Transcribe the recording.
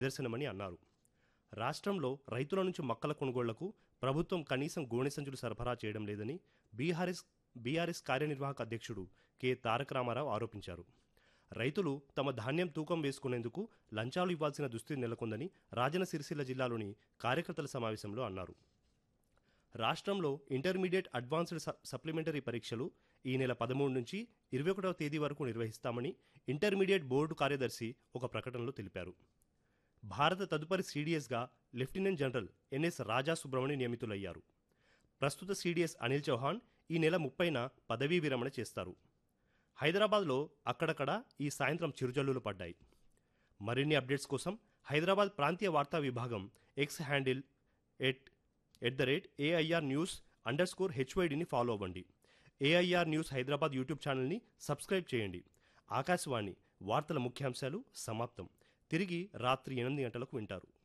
నిదర్శనమని అన్నారు రాష్ట్రంలో రైతుల నుంచి మొక్కల కొనుగోళ్లకు ప్రభుత్వం కనీసం గోనె సంచులు సరఫరా చేయడం లేదని బీఆర్ఎస్ బీఆర్ఎస్ కార్యనిర్వాహక అధ్యక్షుడు కె తారక రామారావు ఆరోపించారు రైతులు తమ ధాన్యం తూకం వేసుకునేందుకు లంచాలు ఇవ్వాల్సిన దుస్థితి నెలకొందని రాజన్న సిరిసిల్ల జిల్లాలోని కార్యకర్తల సమావేశంలో అన్నారు రాష్ట్రంలో ఇంటర్మీడియట్ అడ్వాన్స్డ్ స- సప్లిమెంటరీ పరీక్షలు ఈ నెల పదమూడు నుంచి ఇరవై ఒకటవ తేదీ వరకు నిర్వహిస్తామని ఇంటర్మీడియట్ బోర్డు కార్యదర్శి ఒక ప్రకటనలో తెలిపారు భారత తదుపరి సీడీఎస్గా lieutenant general NS Raja Subrahmanyam నియమితులయ్యారు ప్రస్తుత సీడీఎస్ అనిల్ చౌహాన్ ఈ నెల ముప్పైన పదవీ విరమణ చేస్తారు హైదరాబాద్లో అక్కడక్కడ ఈ సాయంత్రం చిరుజల్లులు పడ్డాయి మరిన్ని అప్డేట్స్ కోసం హైదరాబాద్ ప్రాంతీయ వార్తా విభాగం X handle at at the rate AIR news underscore స్కోర్ హెచ్వైడిని ఫాలో అవ్వండి ఏఐఆర్ న్యూస్ హైదరాబాద్ యూట్యూబ్ ఛానల్ని సబ్స్క్రైబ్ చేయండి ఆకాశవాణి వార్తల ముఖ్యాంశాలు సమాప్తం తిరిగి రాత్రి ఎనిమిది గంటలకు వింటారు